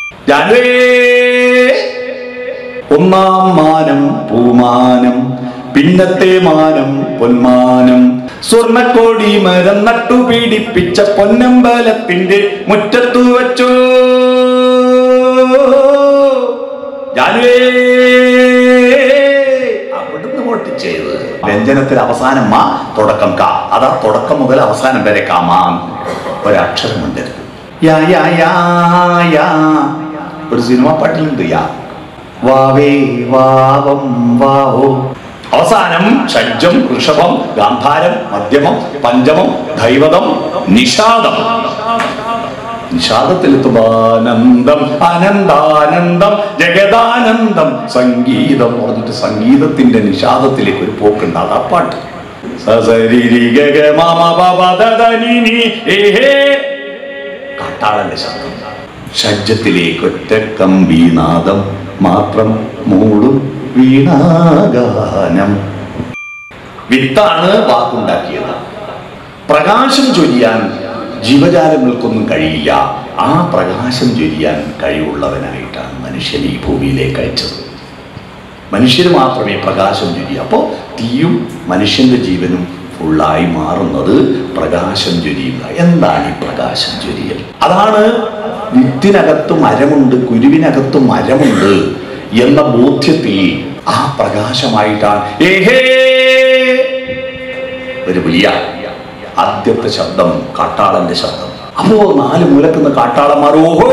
ജാനുവേ ഒന്നാം മാനം പൂമാനം പിന്നത്തെ മാനം പൊന്മാനം സ്വർണക്കോടി മരം നട്ടു പീഡിപ്പിച്ച പൊന്നമ്പലത്തിന്റെ മുറ്റത്തു വച്ചോ ജാനുവേ അവിടുന്ന് പൊട്ടിച്ചത് വ്യഞ്ജനത്തിൽ അവസാനം മാ തുടക്കം ക അതാ തുടക്കം മുതൽ അവസാനം വരെ കാമാ ഒരക്ഷരമുണ്ട് യാ യാ യാ യാ ഒരു സിനിമ പാട്ടിലുണ്ട് യാ വാവേ വാവം വാവോ അവസാനം ഷഡ്ജം ഋഷഭം ഗാന്ധാരം മധ്യമം പഞ്ചമം ദൈവതം നിഷാദം നിഷാദത്തിലെത്തുമാനന്ദം അനന്താനന്ദം ജഗദാനന്ദം സംഗീതം എന്ന് പറഞ്ഞിട്ട് സംഗീതത്തിന്റെ നിഷാദത്തിലേക്ക് ഒരു പോക്കുണ്ട് അതാ പാട്ട് സസരിരി ഗഗ മമ പപ ദദ നി നി ഏഹേ. കാട്ടാളന്റെ ശബ്ദം ഷഡ്ജത്തിലേക്ക് ഒറ്റ കമ്പീനാദം മാത്രം മൂടും വീണാഗാനം വിത്താണ് വാക്കുണ്ടാക്കിയത് പ്രകാശം ചൊരിയാൻ ജീവജാലങ്ങൾക്കൊന്നും കഴിയില്ല ആ പ്രകാശം ചൊരിയാൻ കഴിവുള്ളവനായിട്ടാണ് മനുഷ്യൻ ഈ ഭൂമിയിലേക്ക് അയച്ചത് മനുഷ്യന് മാത്രമേ പ്രകാശം ചൊരിയൂ അപ്പോൾ തീയും മനുഷ്യന്റെ ജീവനും ഫുള്ളായി മാറുന്നത് പ്രകാശം ചൊരിയുക എന്താണ് ഈ പ്രകാശം ചൊരിയൽ അതാണ് വിത്തിനകത്ത് മരമുണ്ട് കുരുവിനകത്ത് മരമുണ്ട് എന്ന ബോധ്യത്തിൽ ആ പ്രകാശമായിട്ടാണ് ഏഹേ ഒരു വലിയ ആദ്യത്തെ ശബ്ദം കാട്ടാളന്റെ ശബ്ദം അപ്പോ നാല് മൂലക്കുന്ന കാട്ടാളന്മാർ ഓഹോ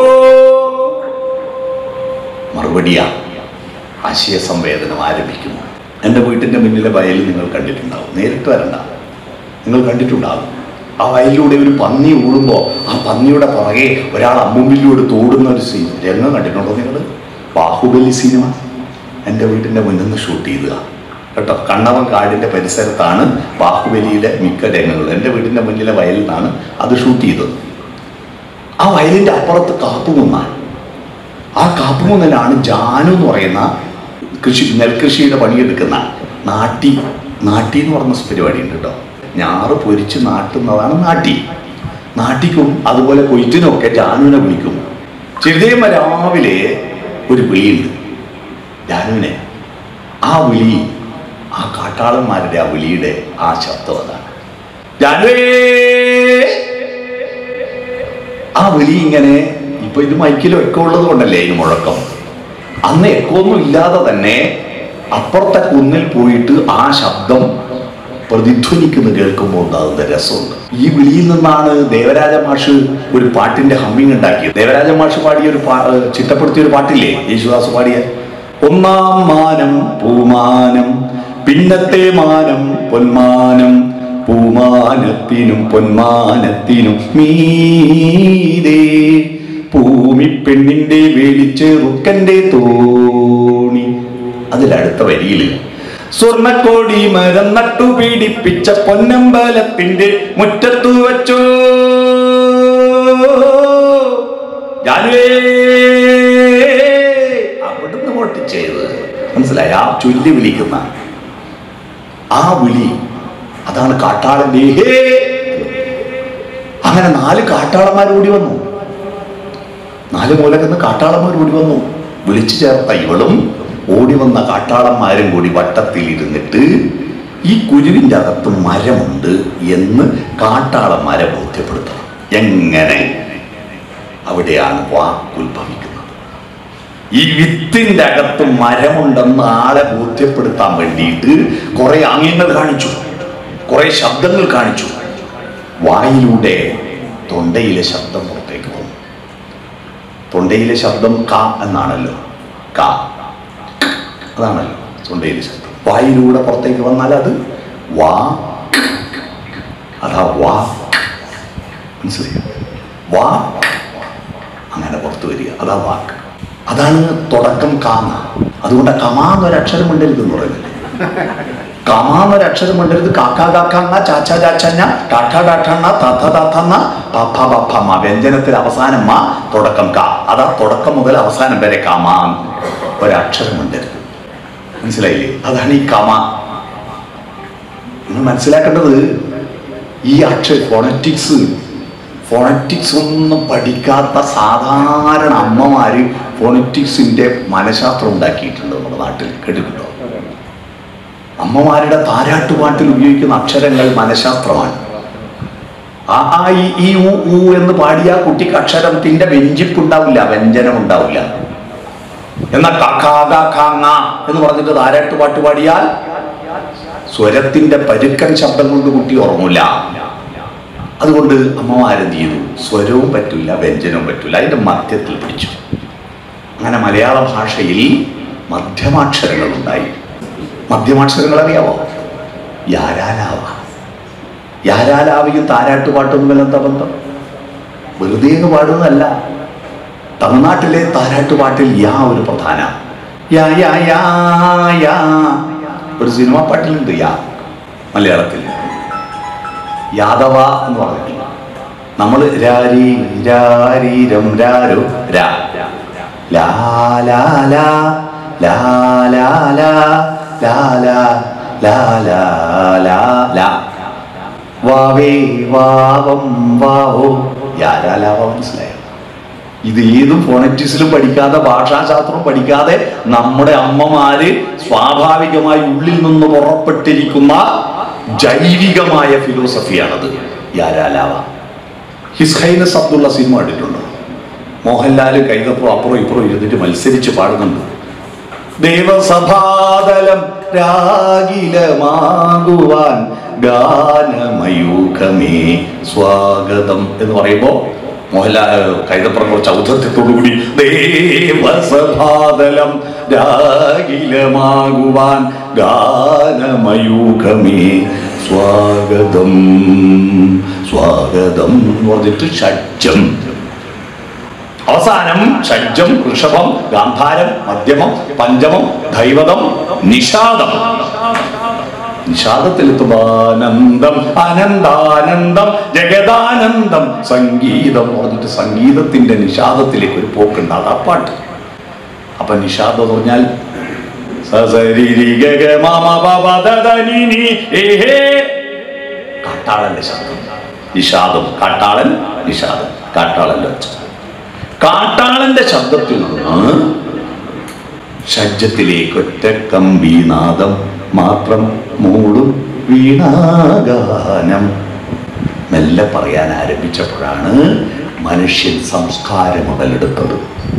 മറുപടിയാ ആശയ സംവേദനം ആരംഭിക്കുന്നു എൻ്റെ വീട്ടിൻ്റെ മുന്നിലെ വയൽ നിങ്ങൾ കണ്ടിട്ടുണ്ടാവും നേരിട്ട് വരണ്ട നിങ്ങൾ കണ്ടിട്ടുണ്ടാവും ആ വയലിലൂടെ ഒരു പന്നി ഓടുമ്പോൾ ആ പന്നിയുടെ പുറകെ ഒരാൾ അമ്മുമ്പിലൂടെ തോടുന്ന ഒരു സീൻ രംഗം കണ്ടിട്ടുണ്ടോ നിങ്ങൾ ബാഹുബലി സിനിമ എൻ്റെ വീട്ടിൻ്റെ മുന്നിൽ നിന്ന് ഷൂട്ട് ചെയ്തതാ കേട്ടോ കണ്ണവൻ കാടിൻ്റെ പരിസരത്താണ് ബാഹുബലിയിലെ മിക്ക രംഗങ്ങൾ എൻ്റെ വീടിൻ്റെ മുന്നിലെ വയലിൽ നിന്നാണ് അത് ഷൂട്ട് ചെയ്തത് ആ വയലിൻ്റെ അപ്പുറത്ത് കാപ്പുകുന്നാണ് ആ കാപ്പുകുന്നിലാണ് ജാനു എന്ന് പറയുന്ന കൃഷി നെൽകൃഷിയുടെ പണിയെടുക്കുന്ന നാട്ടി നാട്ടി എന്ന് പറഞ്ഞ പരിപാടി ഉണ്ട് കേട്ടോ ഞാറ് പൊരിച്ച് നാട്ടുന്നതാണ് നാട്ടി നാട്ടിക്കും അതുപോലെ കൊയ്ത്തിനും ഒക്കെ ജാനുവിനെ വിളിക്കും ചിരുതേമ്മ രാവിലെ ഒരു വിളിയുണ്ട് ജാനുവിനെ ആ വിളി ആ കാട്ടാളന്മാരുടെ ആ വിളിയുടെ ആ ശബ്ദം അതാണ് ജാനുവേ ആ വിളി ഇങ്ങനെ ഇപ്പൊ ഇത് മൈക്കിലും ഒക്കെ ഉള്ളത് കൊണ്ടല്ലേ ഈ മുഴക്കം അന്ന് എക്കോ ഒന്നും ഇല്ലാതെ തന്നെ അപ്പുറത്തെ കുന്നിൽ പോയിട്ട് ആ ശബ്ദം പ്രതിധ്വനിക്കുന്ന കേൾക്കുമ്പോൾ ഉണ്ടാകുന്ന രസമുണ്ട് ഈ വിളിയിൽ നിന്നാണ് ദേവരാജ മാഷ് ഒരു പാട്ടിന്റെ ഹമ്മിങ് ഉണ്ടാക്കിയത് ദേവരാജ മാഷ് പാടിയ ഒരു പാ ഏർ ചിട്ടപ്പെടുത്തിയ ഒരു പാട്ടില്ലേ യേശുദാസ് പാടിയ ഒന്നാം മാനം പൂമാനം പിന്നത്തെ മാനം പൊന്മാനം പൂമാനത്തിനും പൊന്മാനത്തിനും മീതേ ഭൂമി പെണ്ണിന്റെ വേലിച്ചെറുക്കന്റെ തോണി അതിലടുത്ത വരിയിൽ സ്വർണക്കോടി മരം നട്ടു പീഡിപ്പിച്ച പൊന്നമ്പലത്തിന്റെ മുറ്റത്തു വച്ചോ ജാനുവേ അവിടുന്ന് പൊട്ടിച്ചത് മനസ്സിലായി ആ ചൊല്ലി വിളിക്കുന്ന ആ വിളി അതാണ് കാട്ടാളന്റെ ഹേ അങ്ങനെ നാല് കാട്ടാളന്മാർ കൂടി വന്നു നാല് മൂലക്കുന്ന് കാട്ടാളന്മാർ കൂടി വന്നു വിളിച്ചു ചേർത്ത ഇവളും ഓടി വന്ന കാട്ടാളന്മാരും കൂടി വട്ടത്തിൽ ഇരുന്നിട്ട് ഈ കുരുവിൻ്റെ അകത്ത് മരമുണ്ട് എന്ന് കാട്ടാളന്മാരെ ബോധ്യപ്പെടുത്തണം എങ്ങനെ അവിടെയാണ് വാക്കുത്ഭവിക്കുന്നത് ഈ വിത്തിന്റെ അകത്ത് മരമുണ്ടെന്ന് ആളെ ബോധ്യപ്പെടുത്താൻ വേണ്ടിയിട്ട് കുറെ ആംഗ്യങ്ങൾ കാണിച്ചു കുറെ ശബ്ദങ്ങൾ കാണിച്ചു വായിലൂടെ തൊണ്ടയിലെ ശബ്ദം പുറത്തേക്ക് പോകും തൊണ്ടയിലെ ശബ്ദം ക എന്നാണല്ലോ ക അതാണല്ലോ തൊണ്ടയിലെ ശബ്ദം വായിലൂടെ പുറത്തേക്ക് വന്നാൽ അത് വാ അതാ വാ മനസ്സിലായോ വാ അങ്ങനെ പുറത്തു വരിക അതാ വാക്ക് അതാണ് തുടക്കം കാമ അതുകൊണ്ട് കമാന്നൊരക്ഷരം ഉണ്ടരുത് എന്ന് പറയുന്നത് കമാന്നൊരക്ഷരം ഉണ്ടരുത് കാക്ക കാക്കണ്ണ ചാച്ച ചാച്ചഞ്ഞ ടാഠ ടാഠണ്ണ തഥ തഥന്ന പഫ പഫമ്മ വ്യഞ്ജനത്തിൽ അവസാനം മാ തുടക്കം കാ അതാ തുടക്കം മുതൽ അവസാനം വരെ കാമ ഒരക്ഷരം ഉണ്ടരുത് മനസ്സിലായില്ലേ അതാണ് ഈ കമ നിങ്ങൾ മനസ്സിലാക്കേണ്ടത് ഈ അക്ഷര ഫോണറ്റിക്സ് ഫോണറ്റിക്സ് ഒന്നും പഠിക്കാത്ത സാധാരണ അമ്മമാര് ഫോണറ്റിക്സിന്റെ മനഃശാസ്ത്രം ഉണ്ടാക്കിയിട്ടുണ്ട് നമ്മുടെ നാട്ടിൽ കേട്ടിട്ടുണ്ടോ അമ്മമാരുടെ താരാട്ടുപാട്ടിൽ ഉപയോഗിക്കുന്ന അക്ഷരങ്ങൾ മനഃശാസ്ത്രമാണ് ആ ആ ഈ ഈ ഊ ഊ എന്ന് പാടിയ കുട്ടിക്ക് അക്ഷരത്തിന്റെ വെഞ്ചിപ്പുണ്ടാവില്ല വ്യഞ്ജനം ഉണ്ടാവില്ല എന്നാൽ കാക്കാ കാങ്ങ എന്ന് പറഞ്ഞിട്ട് താരാട്ട് പാട്ട് പാടിയാൽ സ്വരത്തിന്റെ പരുക്കൻ ശബ്ദം കൊണ്ട് കുട്ടി ഉറങ്ങൂല അതുകൊണ്ട് അമ്മമാരെന്ത് ചെയ്തു സ്വരവും പറ്റില്ല വ്യഞ്ജനവും പറ്റില്ല അതിന്റെ മധ്യത്തിൽ പിടിച്ചു അങ്ങനെ മലയാള ഭാഷയിൽ മധ്യമാക്ഷരങ്ങൾ ഉണ്ടായി മധ്യമാക്ഷരങ്ങൾ അറിയാവോ യാരാലാവ യാരാലാവയും താരാട്ടുപാട്ടും തമ്മിൽ എന്താ ബന്ധം വെറുതെ എന്ന് പാടുന്നതല്ല തമിഴ്നാട്ടിലെ താരാട്ടുപാട്ടിൽ യാ ഒരു പ്രധാന യാ യാ യാ യാ ഒരു സിനിമാ പാട്ടിലുണ്ട് യാ മലയാളത്തിൽ യാദവ എന്ന് പറഞ്ഞിട്ടില്ല നമ്മൾ രാരി രാരീരം രാരോ രാ ലാ ലാ ലാ ലാ ലാ ലാ ലാ ലാ ലാ ലാ ലാ ലാ വാവേ വാവം വാവോ യാരാലാവ മനസ്സിലായോ ഇത് ഏതും ഫോണറ്റിക്സിലും പഠിക്കാതെ ഭാഷാശാസ്ത്രം പഠിക്കാതെ നമ്മുടെ അമ്മമാര് സ്വാഭാവികമായി ഉള്ളിൽ നിന്ന് പുറപ്പെട്ടിരിക്കുന്ന ജൈവികമായ ഫിലോസഫിയാണത് യാരാലാവ ഹിസ് ഹൈനസ് അബ്ദുള്ള സിനിമ കണ്ടിട്ടുണ്ടോ മോഹൻലാൽ കൈതപ്പുറം അപ്പുറം ഇപ്പുറം ഇരുന്നിട്ട് മത്സരിച്ച് പാടുന്നുണ്ട് ദേവസഭാതലം രാഗിലമാകുവാൻ ഗാനമയൂഖമേ സ്വാഗതം എന്ന് പറയുമ്പോ മോഹൻലാൽ കൈതപ്പുറം കുറച്ച് ഔദ്ധത്യത്തോടുകൂടി ദേവസഭാതലം രാഗിലമാകുവാൻ ഗാനമയൂഖമേ സ്വാഗതം സ്വാഗതം എന്ന് പറഞ്ഞിട്ട് ഷഡ്ജം അവസാനം ഷഡ്ജം ഋഷഭം ഗാന്ധാരം മധ്യമം പഞ്ചമം ദൈവതം നിഷാദം നിഷാദത്തിലെത്തുമ്പോ ആനന്ദം അനന്താനന്ദം ജഗദാനന്ദം സംഗീതം എന്ന് പറഞ്ഞിട്ട് സംഗീതത്തിന്റെ നിഷാദത്തിലേക്ക് ഒരു പോക്കുണ്ടാകും ആ പാട്ട് അപ്പൊ നിഷാദം എന്ന് പറഞ്ഞാൽ സസരിരി ഗഗ മമ പപ ദദ നി നി ഏ ഹേ. കാട്ടാളന്റെ ശബ്ദം നിഷാദം കാട്ടാളൻ നിഷാദം കാട്ടാളന്റെ ഒച്ച കാട്ടാളന്റെ ശബ്ദത്തിൽ നിന്ന് ഷഡ്ജത്തിലേക്ക് ഒറ്റ കമ്പീനാദം മാത്രം മൂടും വീണാഗാനം മെല്ലെ പറയാൻ ആരംഭിച്ചപ്പോഴാണ് മനുഷ്യൻ സംസ്കാരം മുതലെടുത്തത്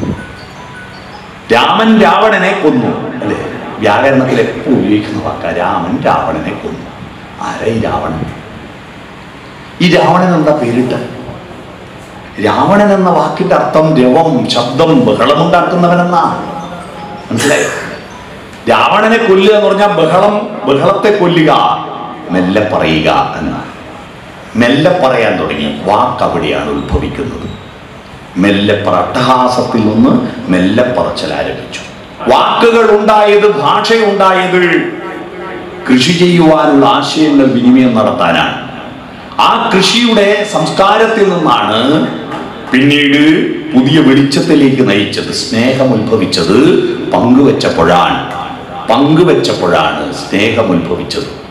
രാമൻ രാവണനെ കൊന്നു അല്ലേ വ്യാകരണത്തിൽ എപ്പോഴും ഉപയോഗിക്കുന്ന വാക്ക രാമൻ രാവണനെ കൊന്നു ആരാ ഈ രാവണൻ ഈ രാവണൻ എന്താ പേരിട്ട് രാവണൻ എന്ന വാക്കിന്റെ അർത്ഥം രവം ശബ്ദം ബഹളമുണ്ടാക്കുന്നവനെന്നാ മനസ്സിലായോ രാവണനെ കൊല്ലുക എന്ന് പറഞ്ഞാൽ ബഹളം ബഹളത്തെ കൊല്ലുക മെല്ലെ പറയുക എന്നാണ് മെല്ലെ പറയാൻ തുടങ്ങി വാക്ക് അവിടെയാണ് ഉത്ഭവിക്കുന്നത് മെല്ലെ പറ അട്ടഹാസത്തിൽ നിന്ന് മെല്ലെ പറച്ചൽ ആരംഭിച്ചു വാക്കുകൾ ഉണ്ടായത് ഭാഷയുണ്ടായത് കൃഷി ചെയ്യുവാനുള്ള ആശയങ്ങൾ വിനിമയം നടത്താനാണ് ആ കൃഷിയുടെ സംസ്കാരത്തിൽ നിന്നാണ് പിന്നീട് പുതിയ വെളിച്ചത്തിലേക്ക് നയിച്ചത് സ്നേഹം ഉത്ഭവിച്ചത് പങ്കുവെച്ചപ്പോഴാണ് പങ്കുവെച്ചപ്പോഴാണ് സ്നേഹം ഉത്ഭവിച്ചത്